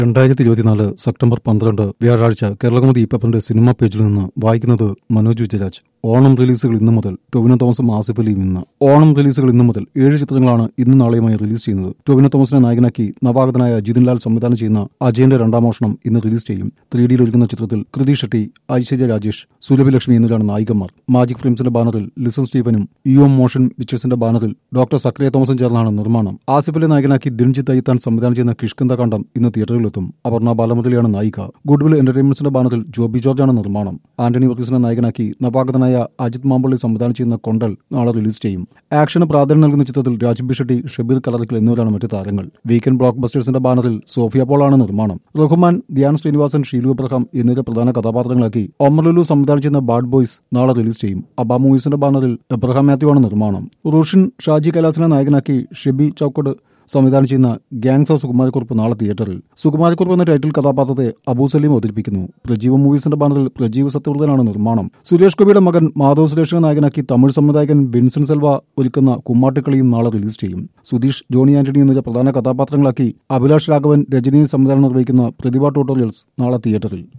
രണ്ടായിരത്തി ഇരുപത്തിനാല് സെപ്റ്റംബർ പന്ത്രണ്ട് വ്യാഴാഴ്ച കേരളകൗമുദി പേപ്പറിന്റെ സിനിമാ പേജിൽ നിന്ന് വായിക്കുന്നത് മനോജ് വിജയരാജ് ഓണം റിലീസുകൾ ഇന്നു മുതൽ ടൊവിനോ തോമസും ആസിഫ് അലിയും ഇന്ന് ഓണം റിലീസുകൾ ഇന്നു മുതൽ ഏഴ് ചിത്രങ്ങളാണ് ഇന്നും നാളെയുമായി റിലീസ് ചെയ്യുന്നത് ടൊവിനോ തോമസിനെ നായകനാക്കി നവാഗതനായ ജിതിൻ ലാൽ സംവിധാനം ചെയ്യുന്ന അജയന്റെ രണ്ടാം മോഷണം ഇന്ന് റിലീസ് ചെയ്യും ത്രീ ഡിയിൽ ഒരുക്കുന്ന ചിത്രത്തിൽ കൃതി ഷെട്ടി ഐശ്വര്യ രാജേഷ് സുലഭി ലക്ഷ്മി എന്നിവരാണ് നായികമാർ മാജിക് ഫിലിംസിന്റെ ബാനറിൽ ലിസൺ സ്റ്റീഫനും യു എം മോഷൻ പിക്ചേഴ്സിന്റെ ബാനറിൽ ഡോക്ടർ സക്രിയ തോമസും ചേർന്നാണ് നിർമ്മാണം ആസിഫിലെ നായകനാക്കി ദിൻജിത്ത് അയ്ത്താൻ സംവിധാനം ചെയ്യുന്ന കിഷ്കന്ത കാണ്ഡം ഇന്ന് തിയേറ്ററിലെത്തും അപർണ ബാലമുരളിയാണ് നായിക ഗുഡ്വിൽ എന്റർടൈൻമെന്റ്സിന്റെ ബാനറിൽ ജോബി ജോർജാണ് നിർമ്മാണം ആന്റണി വർഗീസിനെ നായകനാക്കി നവാഗതനായ അജിത് മാമ്പള്ളി സംവിധാനം ചെയ്യുന്ന കൊണ്ടൽ നാളെ റിലീസ് ചെയ്യും ആക്ഷന് പ്രാധാന്യം നൽകുന്ന ചിത്രത്തിൽ രാജ്ബി ഷെട്ടി ഷബീർ കലറിക്കൽ എന്നിവരാണ് മറ്റു താരങ്ങൾ വീക്കെൻഡ് ബ്ലോക്ക് ബസ്റ്റേഴ്സിന്റെ ബാനറിൽ സോഫിയ പോളാണ് നിർമ്മാണം റഹ്മാൻ ധ്യാൻ ശ്രീനിവാസൻ ഷീലു അബ്രഹാം എന്നിവരെ പ്രധാന കഥാപാത്രങ്ങളാക്കി ഒമർലുലു സംവിധാനം ചെയ്യുന്ന ബാഡ് ബോയ്സ് നാളെ റിലീസ് ചെയ്യും അബാ മൂവീസിന്റെ ബാനറിൽ എബ്രഹാം മാത്യു ആണ് നിർമ്മാണം റുഷിൻ ഷാജി കൈലാസിനെ നായകനാക്കി ഷെബി ചൌക്കോട് സംവിധാനം ചെയ്യുന്ന ഗാങ്സ് ഓഫ് സുകുമാരക്കുറുപ്പ് നാളെ തിയേറ്ററിൽ സുകുമാരക്കുറുപ്പ് എന്ന ടൈറ്റിൽ കഥാപാത്രത്തെ അബൂ സലീം അവതരിപ്പിക്കുന്നു പ്രജീവ മൂവീസിന്റെ ബാനറിൽ പ്രജീവ് സത്യവ്രതനാണ് നിർമ്മാണം സുരേഷ് ഗോപിയുടെ മകൻ മാധവ് സുരേഷിനെ നായകനാക്കി തമിഴ് സംവിധായകൻ വിൻസൻ സെൽവ ഒരുക്കുന്ന കുമ്മാട്ടിക്കളിയും നാളെ റിലീസ് ചെയ്യും സുധീഷ് ജോണി ആന്റണി എന്നിവരെ പ്രധാന കഥാപാത്രങ്ങളാക്കി അഭിലാഷ് രാഘവൻ രജനി സംവിധാനം നിർവഹിക്കുന്ന പ്രതിഭ ട്യൂട്ടോറിയൽസ് നാളെ തിയേറ്ററിൽ